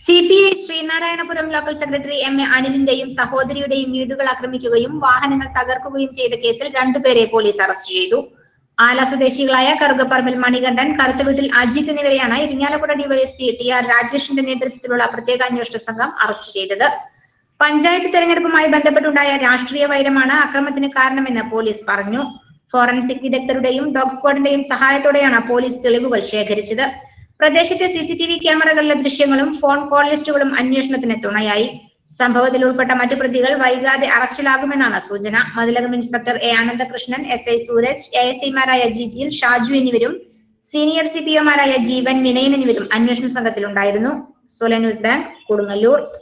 C P I Sreenarayanapuram local secretary M A അനിലിന്റെയും സഹോദരിയുടെയും വീടുകൾ ആക്രമിക്കുകയും വാഹനങ്ങൾ തകർക്കുകയും ചെയ്ത കേസിൽ രണ്ടുപേരെ പോലീസ് അറസ്റ്റ് ചെയ്തു ആല സ്വദേശികളായ കറുകപ്പറമ്പിൽ മണികണ്ഠൻ കറുത്തവീട്ടിൽ അജിത് എന്നിവരെയാണ് ഇരിങ്ങാലക്കുട ഡിവൈഎസ്പി ടി ആർ രാജേഷിന്റെ നേതൃത്വത്തിലുള്ള പ്രത്യേക അന്വേഷണ സംഘം അറസ്റ്റ് ചെയ്തത് പഞ്ചായത്ത് തെരഞ്ഞെടുപ്പുമായി ബന്ധപ്പെട്ടുണ്ടായ രാഷ്ട്രീയ വൈരമാണ് അക്രമത്തിന് കാരണമെന്ന് പോലീസ് പറഞ്ഞു ഫോറൻസിക് വിദഗ്ധരുടെയും ഡോഗ് സ്ക്വാഡിന്റെയും സഹായത്തോടെയാണ് പോലീസ് തെളിവുകൾ ശേഖരിച്ചത് പ്രദേശത്തെ സി സി ടി വി ക്യാമറകളിലെ ദൃശ്യങ്ങളും ഫോൺ കോൾ ലിസ്റ്റുകളും അന്വേഷണത്തിന് തുണയായി സംഭവത്തിൽ ഉൾപ്പെട്ട മറ്റു പ്രതികൾ വൈകാതെ അറസ്റ്റിലാകുമെന്നാണ് സൂചന Mathilakam inspector A Ananthakrishnan S I Sooraj A S ഐമാരായ ജിജിൽ ഷാജു എന്നിവരും സീനിയർ സി പി ഒമാരായ ജീവൻ വിനയൻ എന്നിവരും അന്വേഷണ സംഘത്തിലുണ്ടായിരുന്നു സോല ന്യൂസ് ബാങ്ക് കൊടുങ്ങല്ലൂർ